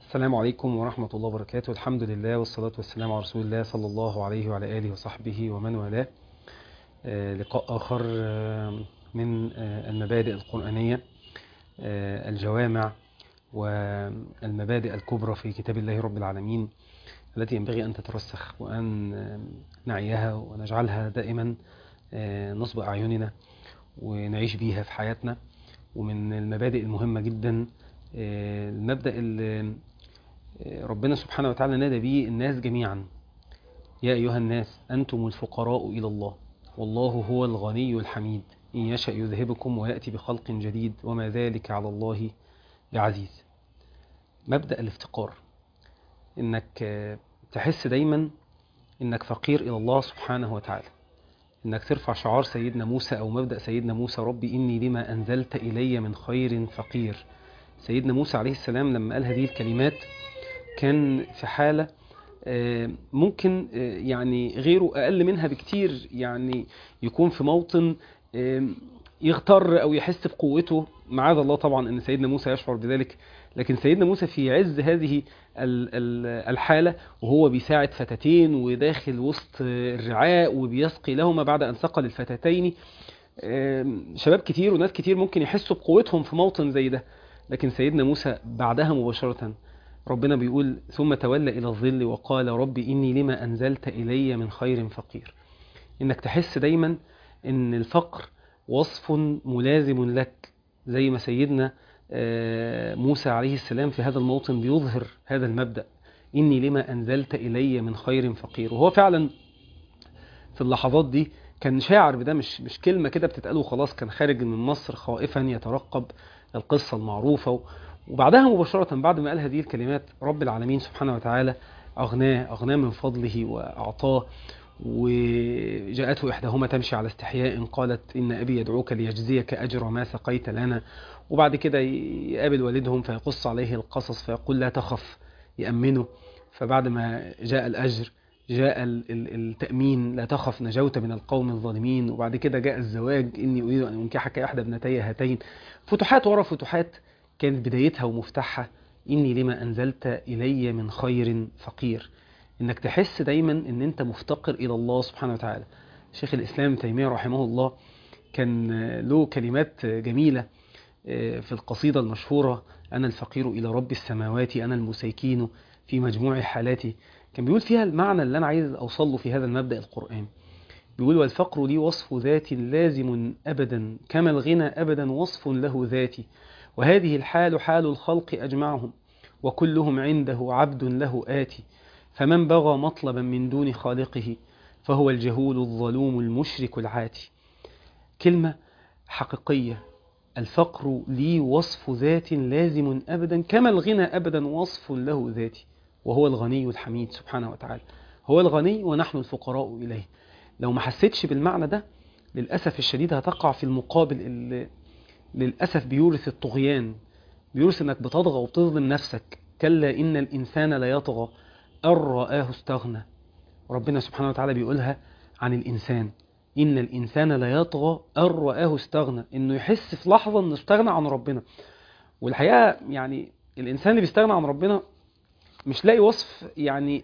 السلام عليكم ورحمة الله وبركاته الحمد لله والصلاة والسلام على رسول الله صلى الله عليه وعلى آله وصحبه ومن والاه آه، لقاء آخر آه، من آه، المبادئ القرآنية آه، الجوامع والمبادئ الكبرى في كتاب الله رب العالمين التي ينبغي أن تترسخ وأن آه، نعيها ونجعلها دائما آه، نصب أعيننا ونعيش بيها في حياتنا ومن المبادئ المهمة جدا آه، المبدأ اللي آه، ربنا سبحانه وتعالى نادى به الناس جميعا يا أيها الناس أنتم الفقراء إلى الله والله هو الغني الحميد إن يشأ يذهبكم ويأتي بخلق جديد وما ذلك على الله بعزيز مبدأ الافتقار إنك آه، تحس دايما إنك فقير إلى الله سبحانه وتعالى إنك ترفع شعار سيدنا موسى أو مبدأ سيدنا موسى ربي إني لما أنزلت إلي من خير فقير سيدنا موسى عليه السلام لما قال هذه الكلمات كان في حالة آه، ممكن آه، يعني غيره أقل منها بكتير يعني يكون في موطن آه، يغتر أو يحس بقوته معاذ الله طبعا أن سيدنا موسى يشعر بذلك لكن سيدنا موسى في عز هذه ال- ال- الحالة وهو بيساعد فتاتين وداخل وسط الرعاء وبيسقي لهما بعد أن سقى للفتاتين آم، شباب كتير وناس كتير ممكن يحسوا بقوتهم في موطن زي ده لكن سيدنا موسى بعدها مباشرة ربنا بيقول ثم تولى إلى الظل وقال رب إني لما أنزلت إلي من خير فقير إنك تحس دايما إن الفقر وصف ملازم لك زي ما سيدنا آه، موسى عليه السلام في هذا الموطن بيظهر هذا المبدأ إني لما أنزلت إلي من خير فقير وهو فعلا في اللحظات دي كان شاعر بده مش مش كلمة كده بتتقال وخلاص كان خارج من مصر خائفا يترقب القصة المعروفة و- وبعدها مباشرة بعد ما قال هذه الكلمات رب العالمين سبحانه وتعالى أغناه أغناه من فضله وأعطاه وجاءته إحداهما تمشي على استحياء قالت إن أبي يدعوك ليجزيك أجر ما سقيت لنا وبعد كده يقابل والدهم فيقص عليه القصص فيقول لا تخف يأمنه فبعد ما جاء الأجر جاء ال- ال- التأمين لا تخف نجوت من القوم الظالمين وبعد كده جاء الزواج إني أريد أن أنكحك إحدى ابنتي هاتين فتوحات ورا فتوحات كانت بدايتها ومفتاحها إني لما أنزلت إلي من خير فقير إنك تحس دايما إن أنت مفتقر إلى الله سبحانه وتعالى شيخ الإسلام تيمية رحمه الله كان آه، له كلمات آه، جميلة آه، في القصيدة المشهورة أنا الفقير إلى رب السماوات أنا المسيكين في مجموع حالاتي كان بيقول فيها المعنى اللي أنا عايز أوصل له في هذا المبدأ القرآن بيقول والفقر لي وصف ذات لازم أبدا كما الغنى أبدا وصف له ذاتي وهذه الحال حال الخلق أجمعهم وكلهم عنده عبد له آتي فمن بغى مطلبا من دون خالقه فهو الجهول الظلوم المشرك العاتي كلمة حقيقية الفقر لي وصف ذات لازم أبدا كما الغنى أبدا وصف له ذاتي وهو الغني الحميد سبحانه وتعالى هو الغني ونحن الفقراء إليه لو ما حسيتش بالمعنى ده للأسف الشديد هتقع في المقابل اللي للأسف بيورث الطغيان بيورث انك بتطغى وبتظلم نفسك كلا إن الإنسان لا يطغى أن رآه استغنى ربنا سبحانه وتعالى بيقولها عن الإنسان إن الإنسان لا يطغى أن رآه استغنى إنه يحس في لحظة إنه استغنى عن ربنا والحقيقة يعني الإنسان اللي بيستغنى عن ربنا مش لاقي وصف يعني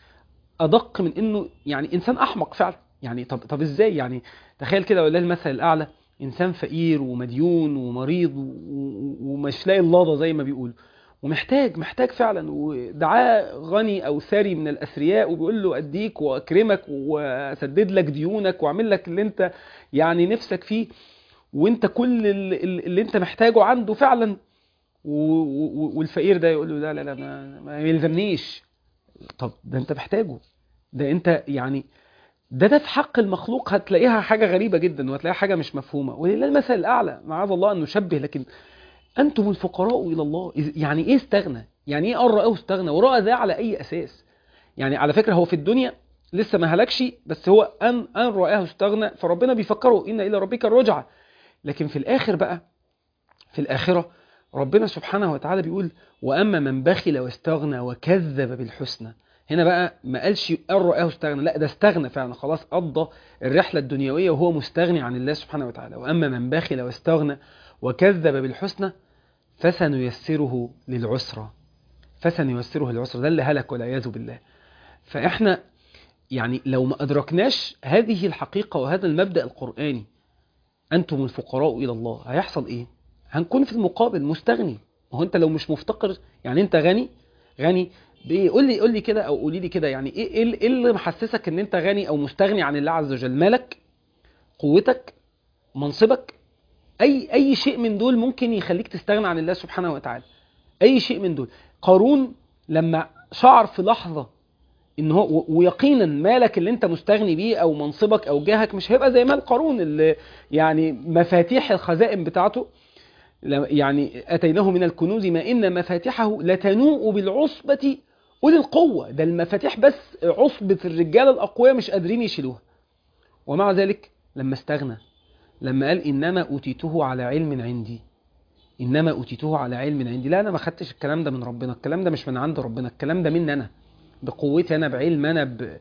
أدق من إنه يعني إنسان أحمق فعلا يعني طب طب إزاي يعني تخيل كده ولله المثل الأعلى إنسان فقير ومديون ومريض و- و- ومش لاقي اللحظة زي ما بيقولوا ومحتاج محتاج فعلا ودعاه غني او ثري من الاثرياء وبيقول له اديك واكرمك واسدد لك ديونك واعمل لك اللي انت يعني نفسك فيه وانت كل اللي, اللي انت محتاجه عنده فعلا و- و- والفقير ده يقول له لا لا لا ما, ما يلزمنيش طب ده انت محتاجه ده انت يعني ده ده في حق المخلوق هتلاقيها حاجة غريبة جدا وهتلاقيها حاجة مش مفهومة ولله المثل الأعلى معاذ الله أن نشبه لكن أنتم الفقراء إلى الله إذ- يعني إيه استغنى يعني إيه أن رآه استغنى ورأى ده على أي أساس يعني على فكرة هو في الدنيا لسه ما هلكش بس هو أن أن رآه استغنى فربنا بيفكره إن إلى ربك الرجعة لكن في الآخر بقى في الآخرة ربنا سبحانه وتعالى بيقول وأما من بخل واستغنى وكذب بالحسنى هنا بقى ما قالش أن رآه استغنى لا ده استغنى فعلا خلاص قضى الرحلة الدنيوية وهو مستغني عن الله سبحانه وتعالى وأما من بخل واستغنى وكذب بالحسنى فسنيسره للعسرى فسنيسره العسر ده اللي هلك والعياذ بالله فاحنا يعني لو ما ادركناش هذه الحقيقه وهذا المبدا القراني انتم الفقراء الى الله هيحصل ايه هنكون في المقابل مستغني ما هو انت لو مش مفتقر يعني انت غني غني بايه قول لي قول لي كده او قولي لي كده يعني ايه ايه إيه اللي محسسك ان انت غني او مستغني عن الله عز وجل مالك قوتك منصبك اي اي شيء من دول ممكن يخليك تستغنى عن الله سبحانه وتعالى اي شيء من دول قارون لما شعر في لحظه ان هو و- ويقينا مالك اللي انت مستغني بيه او منصبك او جاهك مش هيبقى زي مال قارون اللي يعني مفاتيح الخزائن بتاعته لم- يعني اتيناه من الكنوز ما ان مفاتحه لتنوء بالعصبه اولي القوه ده المفاتيح بس عصبه الرجاله الاقوياء مش قادرين يشيلوها ومع ذلك لما استغنى لما قال انما اوتيته على علم عندي انما اوتيته على علم عندي لا انا ما خدتش الكلام ده من ربنا الكلام ده مش من عند ربنا الكلام ده مني انا بقوتي انا بعلم انا ب...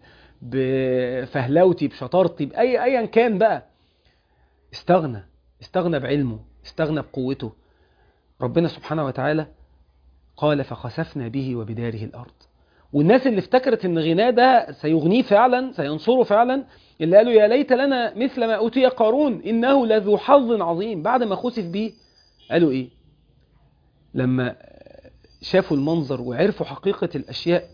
بفهلوتي بشطارتي باي ايا كان بقى استغنى استغنى بعلمه استغنى بقوته ربنا سبحانه وتعالى قال فخسفنا به وبداره الارض والناس اللي افتكرت ان غناه ده سيغنيه فعلا سينصره فعلا اللي قالوا يا ليت لنا مثل ما اوتي قارون انه لذو حظ عظيم بعد ما خسف به قالوا ايه لما شافوا المنظر وعرفوا حقيقة الاشياء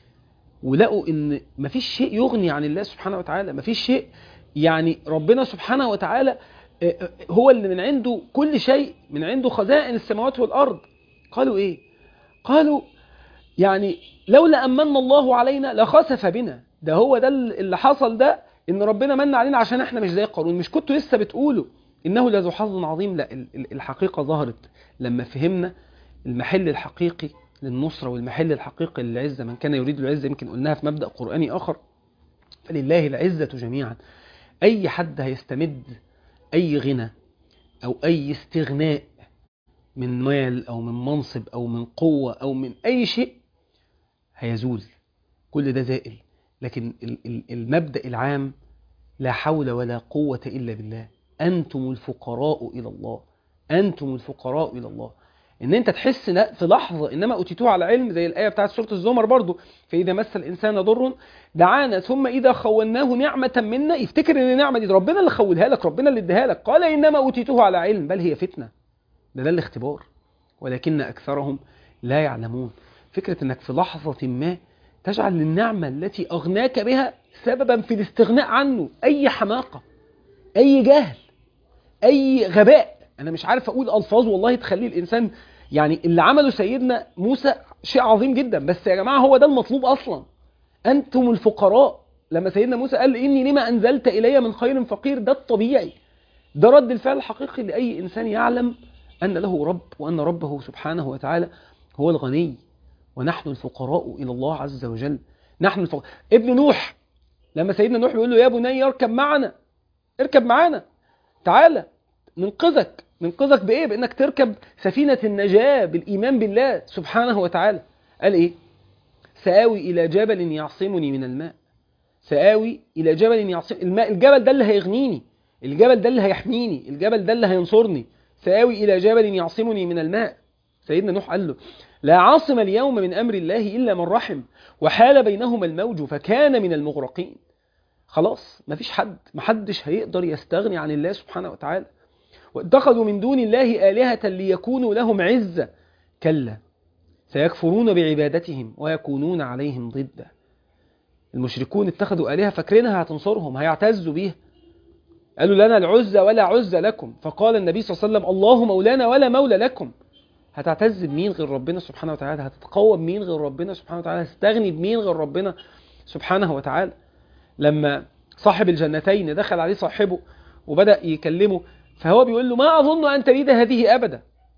ولقوا ان مفيش شيء يغني عن الله سبحانه وتعالى مفيش شيء يعني ربنا سبحانه وتعالى آه، هو اللي من عنده كل شيء من عنده خزائن السماوات والارض قالوا ايه قالوا يعني لولا امن الله علينا لخسف بنا ده هو ده اللي حصل ده ان ربنا من علينا عشان احنا مش زي قارون مش كنتوا لسه بتقولوا انه لذو حظ عظيم لا ال- ال- الحقيقه ظهرت لما فهمنا المحل الحقيقي للنصره والمحل الحقيقي للعزه من كان يريد العزه يمكن قلناها في مبدا قراني اخر فلله العزه جميعا اي حد هيستمد اي غنى او اي استغناء من مال او من منصب او من قوه او من اي شيء هيزول كل ده زائل لكن ال- ال- المبدأ العام لا حول ولا قوة إلا بالله أنتم الفقراء إلى الله أنتم الفقراء إلى الله إن أنت تحس لا- في لحظة إنما أوتيتوه على علم زي الآية بتاعت سورة الزمر برضو فإذا مس الإنسان ضر دعانا ثم إذا خولناه نعمة منا يفتكر إن النعمة دي ربنا اللي خولها لك ربنا اللي اداها لك قال إنما أوتيتوه على علم بل هي فتنة ده ده الاختبار ولكن أكثرهم لا يعلمون فكرة إنك في لحظة ما تجعل النعمة التي أغناك بها سببا في الاستغناء عنه أي حماقة أي جهل أي غباء أنا مش عارف أقول ألفاظ والله تخلي الإنسان يعني اللي عمله سيدنا موسى شيء عظيم جدا بس يا جماعة هو ده المطلوب أصلا أنتم الفقراء لما سيدنا موسى قال إني لما أنزلت إلي من خير فقير ده الطبيعي ده رد الفعل الحقيقي لأي إنسان يعلم أن له رب وأن ربه سبحانه وتعالى هو الغني ونحن الفقراء إلى الله عز وجل نحن الفقراء ابن نوح لما سيدنا نوح بيقول له يا بني اركب معنا اركب معانا تعالى ننقذك ننقذك بإيه بإنك تركب سفينة النجاة بالإيمان بالله سبحانه وتعالى قال إيه سآوي إلى جبل يعصمني من الماء سآوي إلى جبل يعصم الماء الجبل ده اللي هيغنيني الجبل ده اللي هيحميني الجبل ده اللي هينصرني سآوي إلى جبل يعصمني من الماء سيدنا نوح قال له لا عاصم اليوم من أمر الله إلا من رحم وحال بينهما الموج فكان من المغرقين خلاص مفيش حد محدش هيقدر يستغني عن الله سبحانه وتعالى واتخذوا من دون الله آلهة ليكونوا لهم عزة كلا سيكفرون بعبادتهم ويكونون عليهم ضدا المشركون اتخذوا آلهة فاكرينها هتنصرهم هيعتزوا بيها قالوا لنا العزة ولا عزة لكم فقال النبي صلى الله عليه وسلم الله مولانا ولا مولى لكم هتعتز بمين غير ربنا سبحانه وتعالى هتتقوى بمين غير ربنا سبحانه وتعالى هتستغني بمين غير ربنا سبحانه وتعالى لما صاحب الجنتين دخل عليه صاحبه وبدأ يكلمه فهو بيقول له ما أظن أن تريد هذه أبدا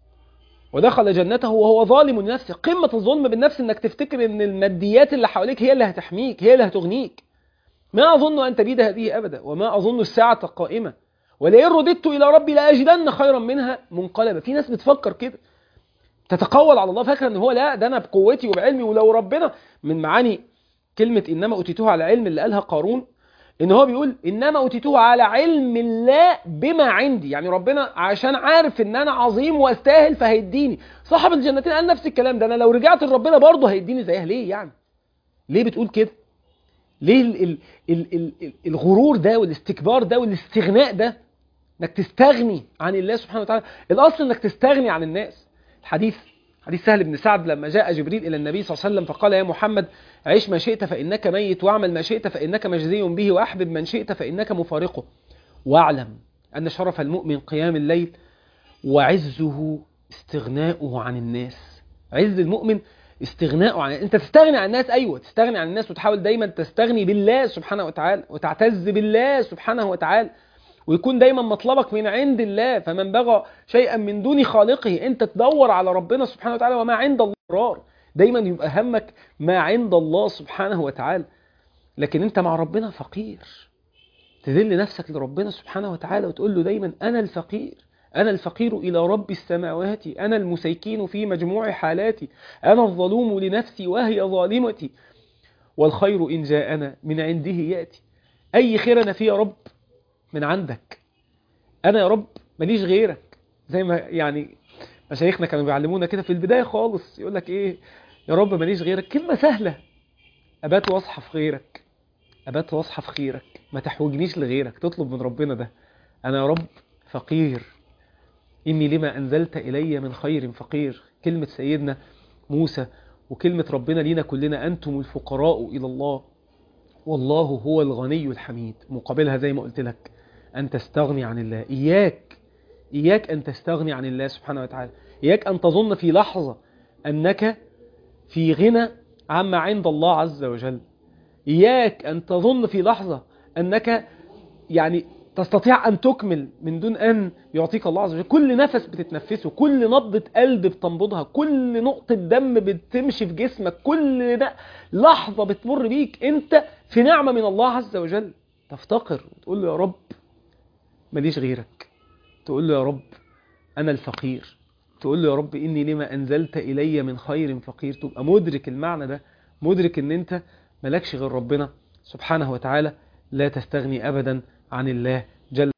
ودخل جنته وهو ظالم لنفسه قمة الظلم بالنفس انك تفتكر ان الماديات اللي حواليك هي اللي هتحميك هي اللي هتغنيك ما أظن أن تبيد هذه أبدا وما أظن الساعة قائمة ولئن رددت إلى ربي لأجدن خيرا منها منقلبا في ناس بتفكر كده تتقول على الله فاكره ان هو لا ده انا بقوتي وبعلمي ولو ربنا من معاني كلمة إنما أوتيتوها على علم اللي قالها قارون ان هو بيقول انما اوتيتوه على علم الله بما عندي يعني ربنا عشان عارف ان انا عظيم واستاهل فهيديني صاحب الجنتين قال نفس الكلام ده انا لو رجعت لربنا برضه هيديني زيها ليه يعني ليه بتقول كده ليه ال ال ال ال ال الغرور ده والاستكبار ده والاستغناء ده انك تستغني عن الله سبحانه وتعالى الاصل انك تستغني عن الناس الحديث حديث سهل بن سعد لما جاء جبريل الى النبي صلى الله عليه وسلم فقال يا محمد عيش ما شئت فانك ميت واعمل ما شئت فانك مجزي به واحبب من شئت فانك مفارقه واعلم ان شرف المؤمن قيام الليل وعزه استغناؤه عن الناس عز المؤمن استغناؤه عن انت تستغني عن الناس ايوه تستغني عن الناس وتحاول دايما تستغني بالله سبحانه وتعالى وتعتز بالله سبحانه وتعالى ويكون دايما مطلبك من عند الله فمن بغى شيئا من دون خالقه انت تدور على ربنا سبحانه وتعالى وما عند الله قرار دايما يبقى همك ما عند الله سبحانه وتعالى لكن انت مع ربنا فقير تذل نفسك لربنا سبحانه وتعالى وتقول له دايما انا الفقير أنا الفقير إلى رب السماوات أنا المسيكين في مجموع حالاتي أنا الظلوم لنفسي وهي ظالمتي والخير إن جاءنا من عنده يأتي أي خير أنا فيه يا رب من عندك أنا يا رب ماليش غيرك زي ما يعني مشايخنا كانوا بيعلمونا كده في البداية خالص يقول لك إيه يا رب ماليش غيرك كلمة سهلة أبات واصحى في غيرك أبات واصحى في خيرك ما تحوجنيش لغيرك تطلب من ربنا ده أنا يا رب فقير إني لما أنزلت إلي من خير فقير كلمة سيدنا موسى وكلمة ربنا لينا كلنا أنتم الفقراء إلى الله والله هو الغني الحميد مقابلها زي ما قلت لك أن تستغني عن الله إياك إياك أن تستغني عن الله سبحانه وتعالى إياك أن تظن في لحظة أنك في غنى عما عند الله عز وجل إياك أن تظن في لحظة أنك يعني تستطيع أن تكمل من دون أن يعطيك الله عز وجل كل نفس بتتنفسه كل نبضة قلب بتنبضها كل نقطة دم بتمشي في جسمك كل لحظة بتمر بيك أنت في نعمة من الله عز وجل تفتقر وتقول له يا رب ماليش غيرك تقول له يا رب أنا الفقير تقول له يا رب إني لما أنزلت إلي من خير فقير تبقى مدرك المعنى ده مدرك أن أنت ملكش غير ربنا سبحانه وتعالى لا تستغني أبدا عن الله جل